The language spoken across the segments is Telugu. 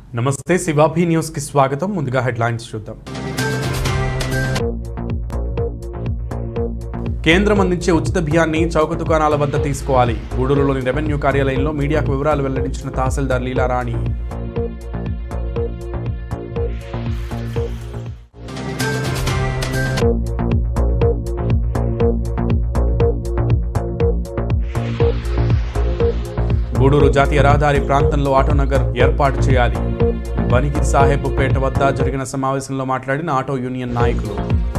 నమస్తే శివాభి న్యూస్ కి స్వాగతం ముందుగా హెడ్లైన్స్ చూద్దాం కేంద్రం అందించే ఉచిత బియ్యాన్ని చౌక దుకాణాల వద్ద తీసుకోవాలి గూడూరులోని రెవెన్యూ కార్యాలయంలో మీడియాకు వివరాలు వెల్లడించిన తహసీల్దార్ లీలారాణి గూడూరు జాతీయ రహదారి ప్రాంతంలో ఆటోనగర్ ఏర్పాటు చేయాలి బనికి సాహెబ్ పేట వద్ద జరిగిన సమావేశంలో మాట్లాడిన ఆటో యూనియన్ నాయకులు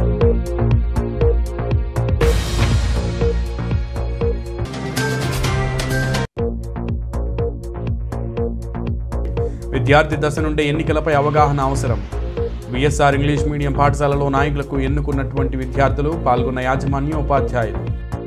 విద్యార్థి దశ నుండే ఎన్నికలపై అవగాహన అవసరం బిఎస్ఆర్ ఇంగ్లీష్ మీడియం పాఠశాలలో నాయకులకు ఎన్నుకున్నటువంటి విద్యార్థులు పాల్గొన్న యాజమాన్య ఉపాధ్యాయులు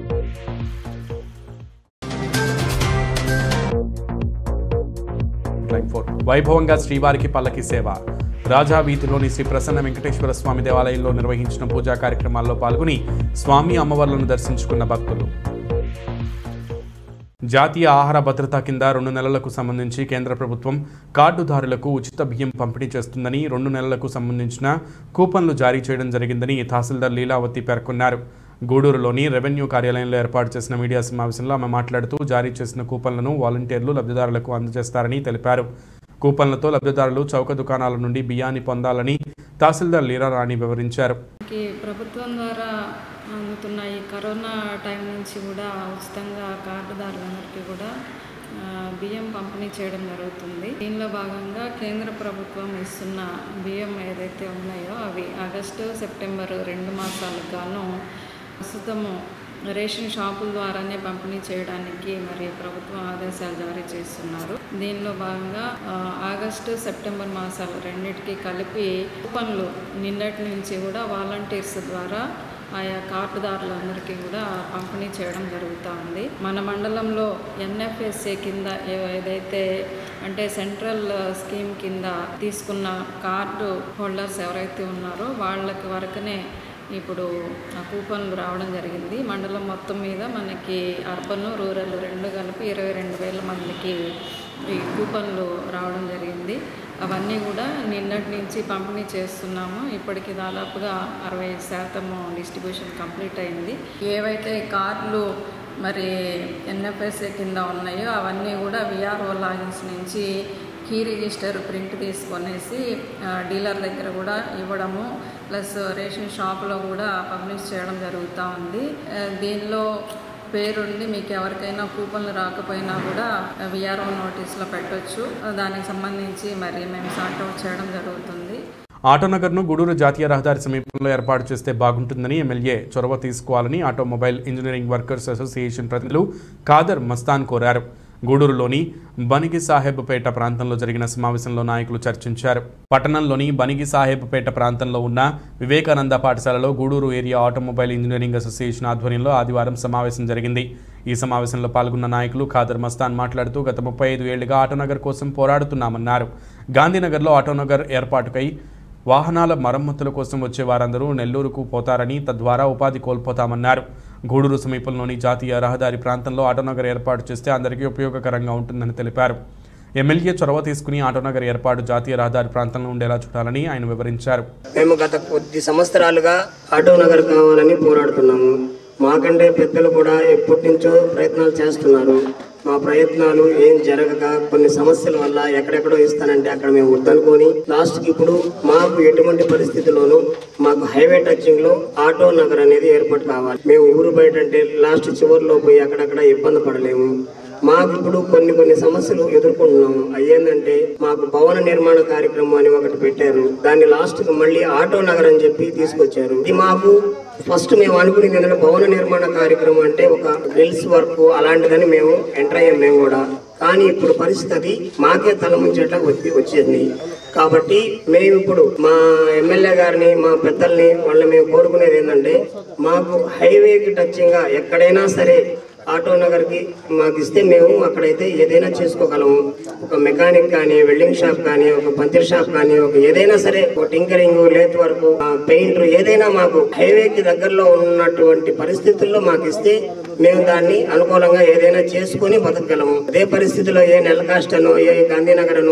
లైన్ ఫోర్. వైభవంగా శ్రీవారికి పల్లకి సేవ రాజా వీధిలోని శ్రీ ప్రసన్న వెంకటేశ్వర స్వామి దేవాలయంలో నిర్వహించిన పూజా కార్యక్రమాల్లో పాల్గొని స్వామి అమ్మవార్లను దర్శించుకున్న భక్తులు జాతీయ ఆహార భద్రత కింద రెండు నెలలకు సంబంధించి కేంద్ర ప్రభుత్వం కార్డుదారులకు ఉచిత బియ్యం పంపిణీ చేస్తుందని రెండు నెలలకు సంబంధించిన కూపన్లు జారీ చేయడం జరిగిందని తహసీల్దార్ లీలావతి పేర్కొన్నారు గూడూరులోని రెవెన్యూ కార్యాలయంలో ఏర్పాటు చేసిన మీడియా సమావేశంలో ఆమె మాట్లాడుతూ జారీ చేసిన కూపన్లను వాలంటీర్లు లబ్ధిదారులకు అందజేస్తారని తెలిపారు కూపన్లతో లబ్ధిదారులు చౌక దుకాణాల నుండి బియ్యాన్ని పొందాలని తహసీల్దార్ లీలారాణి వివరించారు మనకి ప్రభుత్వం ద్వారా అందుతున్న ఈ కరోనా టైం నుంచి కూడా ఉచితంగా కార్డుదారులందరికీ కూడా ఆ, బియ్యం పంపిణీ చేయడం జరుగుతుంది దీనిలో భాగంగా కేంద్ర ప్రభుత్వం ఇస్తున్న బియ్యం ఏదైతే ఉన్నాయో అవి ఆగస్టు సెప్టెంబర్ రెండు మాసాలకు గాను ప్రస్తుతము రేషన్ షాపుల ద్వారానే పంపిణీ చేయడానికి మరి ప్రభుత్వం ఆదేశాలు జారీ చేస్తున్నారు దీనిలో భాగంగా ఆ, ఆగస్టు సెప్టెంబర్ మాసాలు రెండింటికి కలిపి కూపన్లు నిన్నటి నుంచి కూడా వాలంటీర్స్ ద్వారా ఆయా కార్డుదారులందరికీ కూడా పంపిణీ చేయడం జరుగుతూ ఉంది మన మండలంలో ఎన్ఎఫ్ఎస్ఏ కింద ఏ- ఏదైతే అంటే సెంట్రల్ స్కీమ్ కింద తీసుకున్న కార్డు హోల్డర్స్ ఎవరైతే ఉన్నారో వాళ్ళకి వరకునే ఇప్పుడు ఆ కూపన్లు రావడం జరిగింది మండలం మొత్తం మీద మనకి అర్బన్ రూరల్ రెండు కలిపి ఇరవై రెండు వేల మందికి ఈ కూపన్లు రావడం జరిగింది అవన్నీ కూడా నిన్నటి నుంచి పంపిణీ చేస్తున్నాము ఇప్పటికి దాదాపుగా అరవై శాతము డిస్ట్రిబ్యూషన్ కంప్లీట్ అయింది ఏవైతే కార్డులు మరి ఎన్ఎఫ్ఎస్ఏ కింద ఉన్నాయో అవన్నీ కూడా విఆర్ఓ లాగిన్స్ నుంచి కీ రిజిస్టర్ ప్రింట్ తీసుకొనేసి ఆ, డీలర్ దగ్గర కూడా ఇవ్వడము ప్లస్ రేషన్ షాప్లో కూడా పబ్లిష్ చేయడం జరుగుతూ ఉంది ఆ, దీనిలో పేరుండి మీకు ఎవరికైనా కూపన్లు రాకపోయినా కూడా విఆర్ఓ నోటీస్లో పెట్టొచ్చు దానికి సంబంధించి మరి మేము సార్ట్అవుట్ చేయడం జరుగుతుంది ఆటోనగర్ను గూడూరు జాతీయ రహదారి సమీపంలో ఏర్పాటు చేస్తే బాగుంటుందని ఎమ్మెల్యే చొరవ తీసుకోవాలని ఆటోమొబైల్ ఇంజనీరింగ్ వర్కర్స్ అసోసియేషన్ ప్రతినిధులు ఖాదర్ మస్తాన్ కోరారు గూడూరులోని బనిగి సాహెబ్పేట ప్రాంతంలో జరిగిన సమావేశంలో నాయకులు చర్చించారు పట్టణంలోని బనిగి సాహెబ్పేట ప్రాంతంలో ఉన్న వివేకానంద పాఠశాలలో Gudur area automobile engineering association ఆధ్వర్యంలో ఆదివారం సమావేశం జరిగింది ఈ సమావేశంలో పాల్గొన్న నాయకులు ఖాదర్ మస్తాన్ మాట్లాడుతూ గత ముప్పై ఐదు ఏళ్లుగా ఆటోనగర్ కోసం పోరాడుతున్నామన్నారు గాంధీనగర్లో ఆటోనగర్ ఏర్పాటుకై వాహనాల మరమ్మతుల కోసం వచ్చే వారందరూ నెల్లూరుకు పోతారని తద్వారా ఉపాధి కోల్పోతామన్నారు గూడూరు సమీపంలోని జాతీయ రహదారి ప్రాంతంలో ఆటోనగర్ ఏర్పాటు చేస్తే అందరికీ ఉపయోగకరంగా ఉంటుందని తెలిపారు ఎమ్మెల్యే చొరవ తీసుకుని ఆటోనగర్ ఏర్పాటు జాతీయ రహదారి ప్రాంతంలో ఉండేలా చూడాలని ఆయన వివరించారు మేము గత కొద్ది సంవత్సరాలుగా ఆటో నగర్ కావాలని పోరాడుతున్నాము మాకంటే పెద్దలు కూడా ఎప్పటి నుంచో ప్రయత్నాలు చేస్తున్నారు మా ప్రయత్నాలు ఏం జరగక కొన్ని సమస్యల వల్ల ఎక్కడెక్కడో ఇస్తానంటే అక్కడ మేము వద్దనుకొని లాస్ట్ కి ఇప్పుడు మాకు ఎటువంటి పరిస్థితుల్లోనూ మాకు హైవే టచింగ్ లో ఆటో నగర్ అనేది ఏర్పాటు కావాలి మేము ఊరు బయట అంటే లాస్ట్ చివరిలో పోయి అక్కడక్కడ ఇబ్బంది పడలేము మాకు ఇప్పుడు కొన్ని కొన్ని సమస్యలు ఎదుర్కొంటున్నాము అయ్యేందంటే మాకు భవన నిర్మాణ కార్యక్రమం అని ఒకటి పెట్టారు దాన్ని లాస్ట్ కి మళ్ళీ ఆటో నగర్ అని చెప్పి తీసుకొచ్చారు ఇది మాకు ఫస్ట్ మేము అనుకునేది ఏంటంటే భవన నిర్మాణ కార్యక్రమం అంటే ఒక గిల్స్ వర్క్ అలాంటిదని మేము ఎంటర్ అయ్యాం మేము కూడా కానీ ఇప్పుడు పరిస్థితి అది మాకే తల ముంచేట వచ్చి వచ్చింది కాబట్టి మేము ఇప్పుడు మా ఎమ్మెల్యే గారిని మా పెద్దల్ని వాళ్ళని మేము కోరుకునేది ఏంటంటే మాకు హైవేకి టచింగ్ గా ఎక్కడైనా సరే ఆటో నగర్కి మాకు ఇస్తే మేము అక్కడైతే ఏదైనా చేసుకోగలము ఒక మెకానిక్ కానీ వెల్డింగ్ షాప్ కానీ ఒక పంచర్ షాప్ కానీ ఒక ఏదైనా సరే ఒక టింకరింగ్ లేత్ వర్క్ పెయింటర్ ఏదైనా మాకు హైవేకి దగ్గరలో ఉన్నటువంటి పరిస్థితుల్లో మాకు ఇస్తే మేము దాన్ని అనుకూలంగా ఏదైనా చేసుకొని బతకగలము అదే పరిస్థితిలో ఏ నెల కాస్టనో ఏ గాంధీనగర్ అనో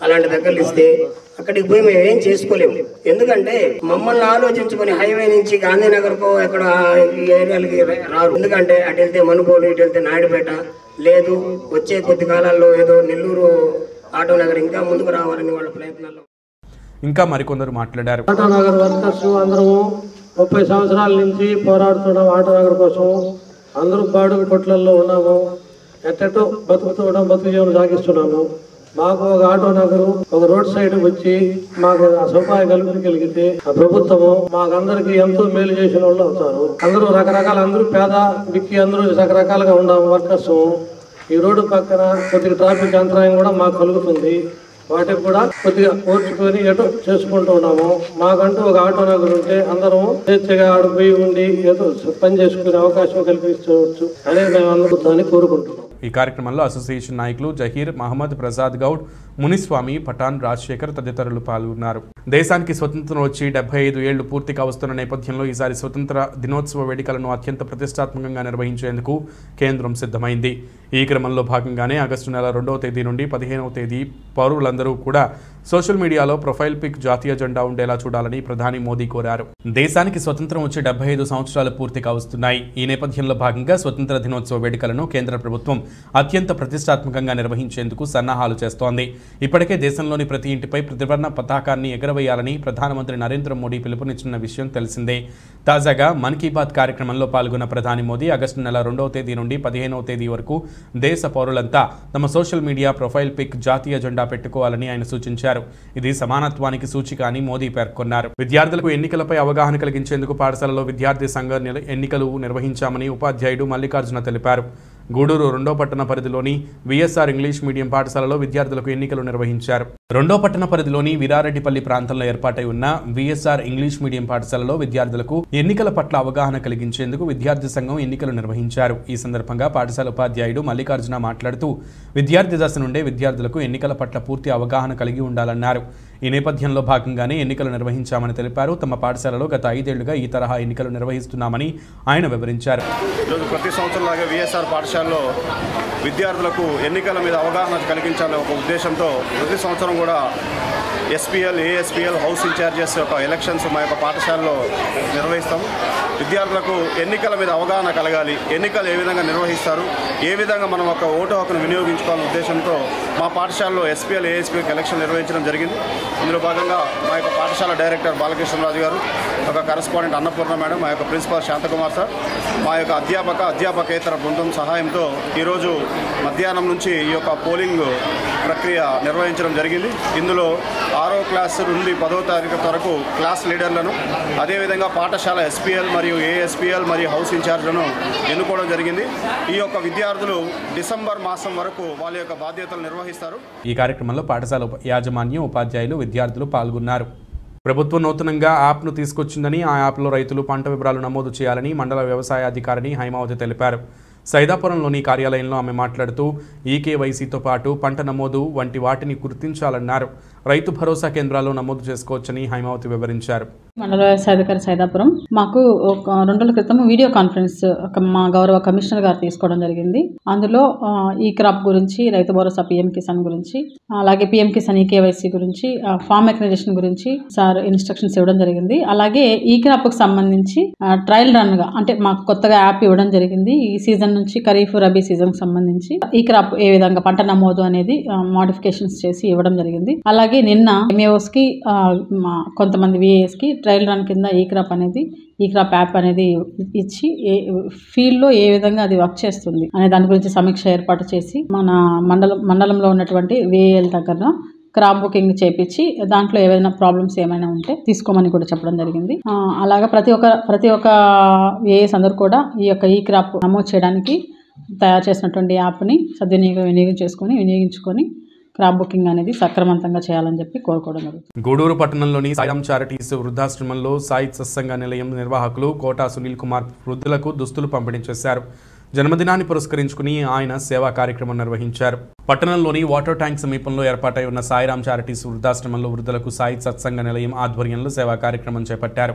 అలాంటి దగ్గర ఇస్తే అక్కడికి పోయి మేము ఏం చేసుకోలేము ఎందుకంటే మమ్మల్ని ఆలోచించుకొని హైవే నుంచి గాంధీనగర్కో ఎక్కడ ఈ ఏరియాలకి రారు ఎందుకంటే అటు వెళ్తే మనుగోలు ఇటు వెళ్తే నాయుడుపేట లేదు వచ్చే కొద్ది కాలాల్లో ఏదో నెల్లూరు ఆటో నగర్ ఇంకా ముందుకు రావాలని వాళ్ళ ప్రయత్నాల్లో ఇంకా మరికొందరు మాట్లాడారు ఆటోనగర్ వర్కర్స్ అందరము ముప్పై సంవత్సరాల నుంచి పోరాడుతున్నాం ఆటోనగర్ కోసం అందరూ బాడుగు కొట్లల్లో ఉన్నాము ఎట్టెటో బతుకుతున్నాం బతుకు జీవనం సాగిస్తున్నాము మాకు ఒక ఆటో నగరు ఒక రోడ్ సైడ్ వచ్చి మాకు ఆ సదుపాయం కల్పించగలిగితే ఆ ప్రభుత్వము మాకందరికి ఎంతో మేలు చేసిన వాళ్ళు అవుతారు అందరూ రకరకాల అందరూ పేద బిక్కి అందరూ రకరకాలుగా ఉన్నాము వర్కర్స్ ఈ రోడ్డు పక్కన కొద్దిగా ట్రాఫిక్ అంతరాయం కూడా మాకు కలుగుతుంది వాటికి కూడా కొద్దిగా ఓర్చుకొని ఎటు చేసుకుంటూ ఉన్నాము మాకంటూ ఒక ఆటో నగర్ ఉంటే అందరం స్వేచ్ఛగా ఆడ పోయి ఉండి ఏదో పని చేసుకునే అవకాశం కల్పించవచ్చు అనేది మేము అందరూ దాన్ని కోరుకుంటున్నాం ఈ కార్యక్రమంలో అసోసియేషన్ నాయకులు జహీర్ మహమ్మద్ ప్రసాద్ గౌడ్ మునిస్వామి పఠాన్ రాజశేఖర్ తదితరులు పాల్గొన్నారు దేశానికి స్వతంత్రం వచ్చి డెబ్బై ఐదు ఏళ్లు పూర్తి కావస్తున్న నేపథ్యంలో ఈసారి స్వతంత్ర దినోత్సవ వేడుకలను అత్యంత ప్రతిష్టాత్మకంగా నిర్వహించేందుకు కేంద్రం సిద్ధమైంది ఈ క్రమంలో భాగంగానే ఆగస్టు నెల రెండవ తేదీ నుండి పదిహేనవ తేదీ పౌరులందరూ కూడా సోషల్ మీడియాలో ప్రొఫైల్ పిక్ జాతీయ జెండా ఉండేలా చూడాలని ప్రధాని మోదీ కోరారు దేశానికి స్వతంత్రం వచ్చి డెబ్బై ఐదు సంవత్సరాలు పూర్తి కావస్తున్నాయి ఈ నేపథ్యంలో భాగంగా స్వతంత్ర దినోత్సవ వేడుకలను కేంద్ర ప్రభుత్వం అత్యంత ప్రతిష్టాత్మకంగా నిర్వహించేందుకు సన్నాహాలు చేస్తోంది ఇప్పటికే దేశంలోని ప్రతి ఇంటిపై ప్రతివర్ణ పతాకాన్ని ఎగరవేయాలని ప్రధానమంత్రి నరేంద్ర మోడీ పిలుపునిచ్చిన విషయం తెలిసిందే తాజాగా మన్ కీ బాత్ కార్యక్రమంలో పాల్గొన్న ప్రధాని మోదీ ఆగస్టు నెల రెండవ తేదీ నుండి పదిహేనవ తేదీ వరకు దేశ పౌరులంతా తమ సోషల్ మీడియా ప్రొఫైల్ పిక్ జాతీయ జెండా పెట్టుకోవాలని ఆయన సూచించారు ఇది సమానత్వానికి సూచిక అని మోదీ పేర్కొన్నారు విద్యార్థులకు ఎన్నికలపై అవగాహన కలిగించేందుకు పాఠశాలలో విద్యార్థి సంఘ నిల- ఎన్నికలు నిర్వహించామని ఉపాధ్యాయుడు మల్లికార్జున తెలిపారు గూడూరు రెండో పట్టణ పరిధిలోని విఎస్ఆర్ ఇంగ్లీష్ మీడియం పాఠశాలలో విద్యార్థులకు ఎన్నికలు నిర్వహించారు రెండో పట్టణ పరిధిలోని వీరారెడ్డిపల్లి ప్రాంతంలో ఏర్పాటై ఉన్న విఎస్ఆర్ ఇంగ్లీష్ మీడియం పాఠశాలలో విద్యార్థులకు ఎన్నికల పట్ల అవగాహన కలిగించేందుకు విద్యార్థి సంఘం ఎన్నికలు నిర్వహించారు ఈ సందర్భంగా పాఠశాల ఉపాధ్యాయుడు మల్లికార్జున మాట్లాడుతూ విద్యార్థి దశ నుండే విద్యార్థులకు ఎన్నికల పట్ల పూర్తి అవగాహన కలిగి ఉండాలన్నారు ఈ నేపథ్యంలో భాగంగానే ఎన్నికలు నిర్వహించామని తెలిపారు తమ పాఠశాలలో గత ఐదేళ్లుగా ఈ తరహా ఎన్నికలు నిర్వహిస్తున్నామని ఆయన వివరించారు ఈరోజు ప్రతి సంవత్సరంలాగే విఎస్ఆర్ పాఠశాలలో విద్యార్థులకు ఎన్నికల మీద అవగాహన కలిగించాలనే ఒక ఉద్దేశంతో ప్రతి సంవత్సరం కూడా ఎస్పీఎల్ ఏఎస్పీఎల్ హౌస్ ఇన్ఛార్జెస్ యొక్క ఎలక్షన్స్ మా యొక్క పాఠశాలలో నిర్వహిస్తాం విద్యార్థులకు ఎన్నికల మీద అవగాహన కలగాలి ఎన్నికలు ఏ విధంగా నిర్వహిస్తారు ఏ విధంగా మనం ఒక ఓటు హక్కును వినియోగించుకోవాలనే ఉద్దేశంతో మా పాఠశాలలో ఎస్పీఎల్ ఏఎస్పీఎల్ ఎలక్షన్ నిర్వహించడం జరిగింది ఇందులో భాగంగా మా యొక్క పాఠశాల డైరెక్టర్ బాలకృష్ణరాజు గారు ఒక కరస్పాండెంట్ అన్నపూర్ణ మేడం మా యొక్క ప్రిన్సిపాల్ శాంతకుమార్ సార్ మా యొక్క అధ్యాపక అధ్యాపకేతర బృందం సహాయంతో ఈరోజు మధ్యాహ్నం నుంచి ఈ యొక్క పోలింగ్ ప్రక్రియ నిర్వహించడం జరిగింది ఇందులో ఆరో క్లాస్ నుండి పదో తారీఖు వరకు క్లాస్ లీడర్లను అదేవిధంగా పాఠశాల ఎస్పీఎల్ మరియు ఏఎస్పీఎల్ మరియు హౌస్ ఇన్ఛార్జ్లను ఎన్నుకోవడం జరిగింది ఈ యొక్క విద్యార్థులు డిసెంబర్ మాసం వరకు వాళ్ళ యొక్క బాధ్యతలు నిర్వహిస్తారు ఈ కార్యక్రమంలో పాఠశాల ఉప- యాజమాన్యం ఉపాధ్యాయులు విద్యార్థులు పాల్గొన్నారు ప్రభుత్వం నూతనంగా యాప్ను తీసుకొచ్చిందని ఆ యాప్లో రైతులు పంట వివరాలు నమోదు చేయాలని మండల వ్యవసాయ అధికారిని హైమావతి తెలిపారు సైదాపురంలోని కార్యాలయంలో ఆమె మాట్లాడుతూ ఈకేవైసీతో పాటు పంట నమోదు వంటి వాటిని గుర్తించాలన్నారు రైతు భరోసా కేంద్రాల్లో నమోదు చేసుకోవచ్చని హైమావతి వివరించారు మండల వ్యవసాయ అధికారి సైదాపురం మాకు ఒక రెండు రోజుల క్రితం వీడియో కాన్ఫరెన్స్ ఒక మా గౌరవ కమిషనర్ గారు తీసుకోవడం జరిగింది అందులో ఆ, ఈ క్రాప్ గురించి రైతు భరోసా పిఎం కిసాన్ గురించి అలాగే పిఎం కిసాన్ ఈకేవైసీ గురించి ఆ, ఫామ్ మెకనైజేషన్ గురించి సార్ ఇన్స్ట్రక్షన్స్ ఇవ్వడం జరిగింది అలాగే ఈ క్రాప్ కు సంబంధించి ఆ, ట్రయల్ రన్ గా అంటే మాకు కొత్తగా యాప్ ఇవ్వడం జరిగింది ఈ సీజన్ నుంచి ఖరీఫ్ రబీ సీజన్ కి సంబంధించి ఈ క్రాప్ ఏ విధంగా పంట నమోదు అనేది మోడిఫికేషన్స్ చేసి ఇవ్వడం జరిగింది అలాగే నిన్న ఎంఏఓస్ కి ఆ, మా కొంతమంది విఏఎస్ కి ట్రయల్ రన్ కింద ఈ క్రాప్ అనేది ఈ క్రాప్ యాప్ అనేది ఇచ్చి ఏ ఫీల్డ్లో ఏ విధంగా అది వర్క్ చేస్తుంది అనే దాని గురించి సమీక్ష ఏర్పాటు చేసి మన మండలం మండలంలో ఉన్నటువంటి విఏఎల్ దగ్గర క్రాప్ బుకింగ్ చేపించి దాంట్లో ఏవైనా ప్రాబ్లమ్స్ ఏమైనా ఉంటే తీసుకోమని కూడా చెప్పడం జరిగింది ఆ, అలాగా ప్రతి ఒక్క ప్రతి ఒక్క విఏఎస్ అందరూ కూడా ఈ యొక్క ఈ క్రాప్ నమోదు చేయడానికి తయారు చేసినటువంటి యాప్ని సద్వినియోగం వినియోగం చేసుకొని వినియోగించుకొని క్రాప్ బుకింగ్ అనేది సక్రమంతంగా చేయాలని చెప్పి కోరుకోవడం జరుగుతుంది గూడూరు పట్టణంలోని సాయం చారిటీస్ వృద్ధాశ్రమంలో సాయి సత్సంగ నిలయం నిర్వాహకులు కోటా సునీల్ కుమార్ వృద్ధులకు దుస్తులు పంపిణీ చేశారు జన్మదినాన్ని పురస్కరించుకుని ఆయన సేవా కార్యక్రమం నిర్వహించారు పట్టణంలోని వాటర్ ట్యాంక్ సమీపంలో ఏర్పాటై ఉన్న సాయిరాం చారిటీస్ వృద్ధాశ్రమంలో వృద్ధులకు సాయి సత్సంగ నిలయం ఆధ్వర్యంలో సేవా కార్యక్రమం చేపట్టారు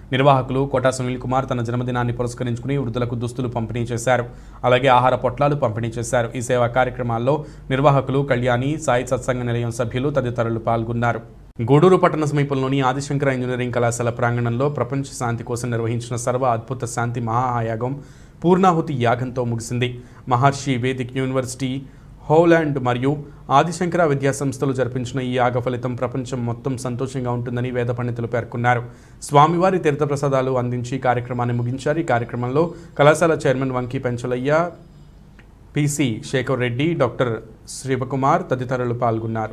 నిర్వాహకులు కోటా సునీల్ కుమార్ తన జన్మదినాన్ని పురస్కరించుకుని వృద్ధులకు దుస్తులు పంపిణీ చేశారు అలాగే ఆహార పొట్లాలు పంపిణీ చేశారు ఈ సేవా కార్యక్రమాల్లో నిర్వాహకులు కళ్యాణి సాయి సత్సంగ నిలయం సభ్యులు తదితరులు పాల్గొన్నారు గూడూరు పట్టణ సమీపంలోని ఆదిశంకర ఇంజనీరింగ్ కళాశాల ప్రాంగణంలో ప్రపంచ శాంతి కోసం నిర్వహించిన సర్వ అద్భుత శాంతి మహాయాగం పూర్ణాహుతి యాగంతో ముగిసింది మహర్షి వేదిక్ యూనివర్సిటీ హోలాండ్ మరియు ఆదిశంకర విద్యా సంస్థలు జరిపించిన ఈ యాగ ఫలితం ప్రపంచం మొత్తం సంతోషంగా ఉంటుందని వేద పండితులు పేర్కొన్నారు స్వామివారి తీర్థప్రసాదాలు అందించి కార్యక్రమాన్ని ముగించారు ఈ కార్యక్రమంలో కళాశాల chairman Vanki Penchalaiah PC Shekar Reddy doctor Sivakumar తదితరులు పాల్గొన్నారు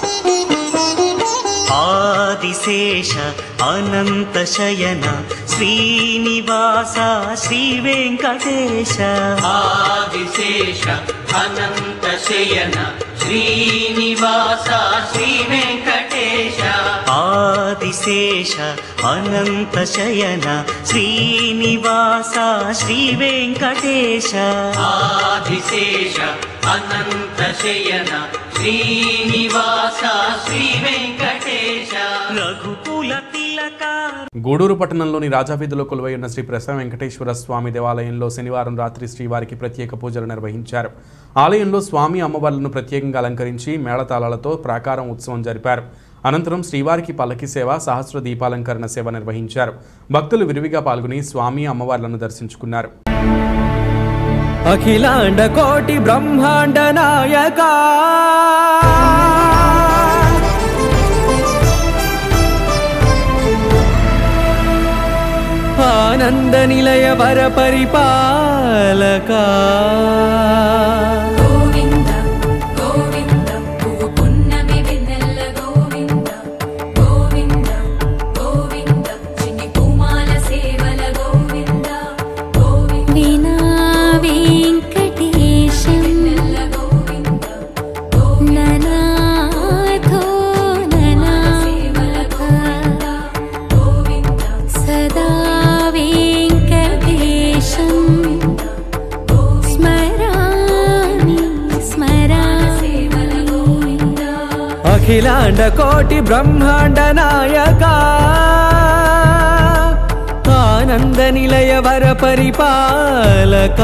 ఆదిశేష అనంతశయన శ్రీనివాస శ్రీ వెంకటేశ ఆదిశేష అనంత శయన శ్రీనివాస శ్రీ వెంకటేశ ఆదిశేష అనంతశయన శ్రీనివాస శ్రీ వెంకటేశ ఆదిశేష అనంత శయన శ్రీనివాస శ్రీ వెంకటేశ రఘుకుల తిలక గూడూరు పట్టణంలోని రాజావీధిలో కొలువై ఉన్న శ్రీ ప్రసన్న వెంకటేశ్వర స్వామి దేవాలయంలో శనివారం రాత్రి శ్రీవారికి ప్రత్యేక పూజలు నిర్వహించారు ఆలయంలో స్వామి అమ్మవార్లను ప్రత్యేకంగా అలంకరించి మేళతాళాలతో ప్రాకారం ఉత్సవం జరిపారు అనంతరం శ్రీవారికి పల్లకి సేవ సహస్ర దీపాలంకరణ సేవ నిర్వహించారు భక్తులు విరివిగా పాల్గొని స్వామి అమ్మవార్లను దర్శించుకున్నారు అఖిలాండ కోటి బ్రహ్మాండ నాయక ఆనంద నిలయ వర పరిపాలక గోవింద గోవింద పువ్వు పున్నమి వెన్నెల గోవింద గోవింద గోవింద చిన్ని కుమాల సేవల గోవింద గోవింద వీణా వెంకటేశం నెల్ల గోవింద ననాథో ననా సేవల గోవింద గోవింద సదా వెంకటేశం స్మరామి స్మరామి అఖిలాండ కోటి బ్రహ్మాండ నాయక ఆనంద నిలయ వర పరిపాలక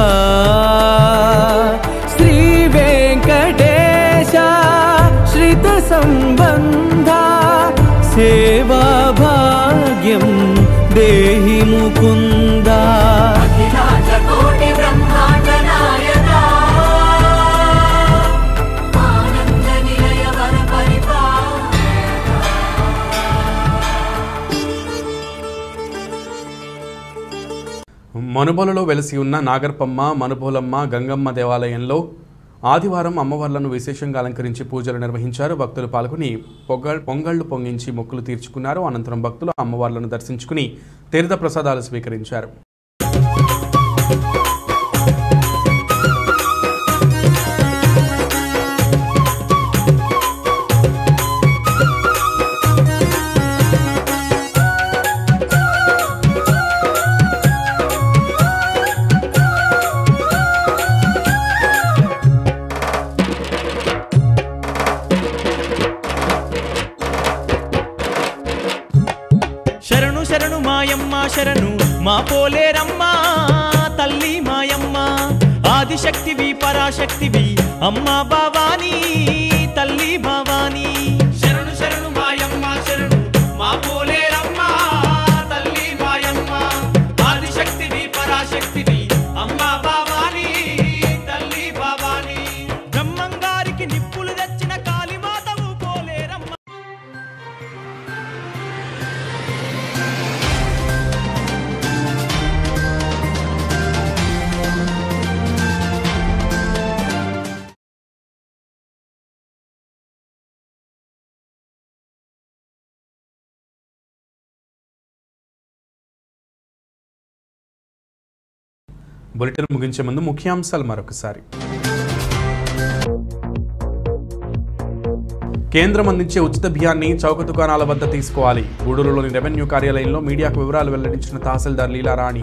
శ్రీ వెంకటేశ శ్రిత సంబంధ సేవా భాగ్యం దేహి ముకుందా కోటి బ్రహ్మాండ నాయక ఆనంద నిలయ వర పరిపాల మనుబోలులో వెలసి ఉన్న నాగర్పమ్మ మనుబోలమ్మ గంగమ్మ దేవాలయంలో ఆదివారం అమ్మవార్లను విశేషంగా అలంకరించి పూజలు నిర్వహించారు భక్తులు పాల్గొని పొగ పొంగళ్లు పొంగించి మొక్కులు తీర్చుకున్నారు అనంతరం భక్తులు అమ్మవార్లను దర్శించుకుని తీర్థ ప్రసాదాలు స్వీకరించారు శరణు శరణు మాయమ్మ శరణు మా పోలేరమ్మ తల్లి మాయమ్మ ఆదిశక్తివి పరాశక్తివి అమ్మ భవానీ తల్లి భవానీ శరణు శరణు మాయమ్మ శరణు మా పోలేరమ్మ తల్లి మాయమ్మ ఆదిశక్తివి పరాశక్తివి అమ్మ భవానీ తల్లి భవానీ బ్రహ్మంగారికి నిప్పులు తెచ్చిన కాళీమాతవు పోలేరమ్మ బులెటిన్ ముగించే ముందు ముఖ్యాంశాలు మరొకసారి కేంద్రం అందించే ఉచిత బియ్యాన్ని చౌక దుకాణాల వద్ద తీసుకోవాలి గూడూరులోని రెవెన్యూ కార్యాలయంలో మీడియాకు వివరాలు వెల్లడించిన తహసీల్దార్ లీలారాణి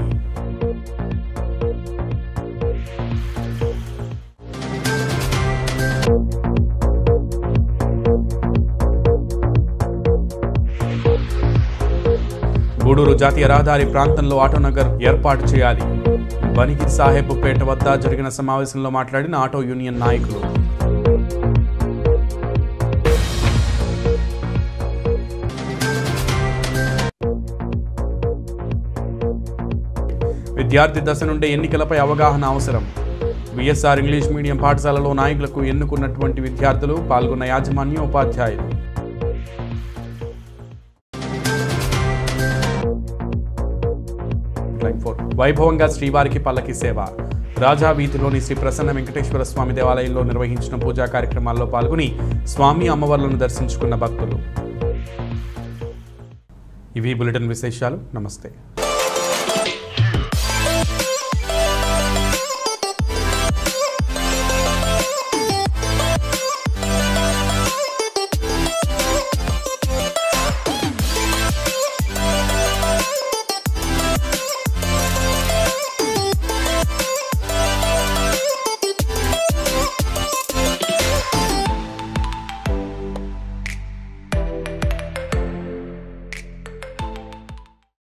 గూడూరు జాతీయ రహదారి ప్రాంతంలో ఆటోనగర్ ఏర్పాటు చేయాలి బనికి సాహెబ్ పేట వద్ద జరిగిన సమావేశంలో మాట్లాడిన ఆటో యూనియన్ నాయకులు విద్యార్థి దశ నుండే ఎన్నికలపై అవగాహన అవసరం బిఎస్ఆర్ ఇంగ్లీష్ మీడియం పాఠశాలలో నాయకులకు ఎన్నుకున్నటువంటి విద్యార్థులు పాల్గొన్న యాజమాన్య ఉపాధ్యాయులు లైన్ ఫోర్. వైభవంగా శ్రీవారికి పల్లకి సేవ రాజా వీధిలోని శ్రీ ప్రసన్న వెంకటేశ్వర స్వామి దేవాలయంలో నిర్వహించిన పూజా కార్యక్రమాల్లో పాల్గొని స్వామి అమ్మవార్లను దర్శించుకున్న భక్తులు ఇవి బులెటిన్ విశేషాలు నమస్తే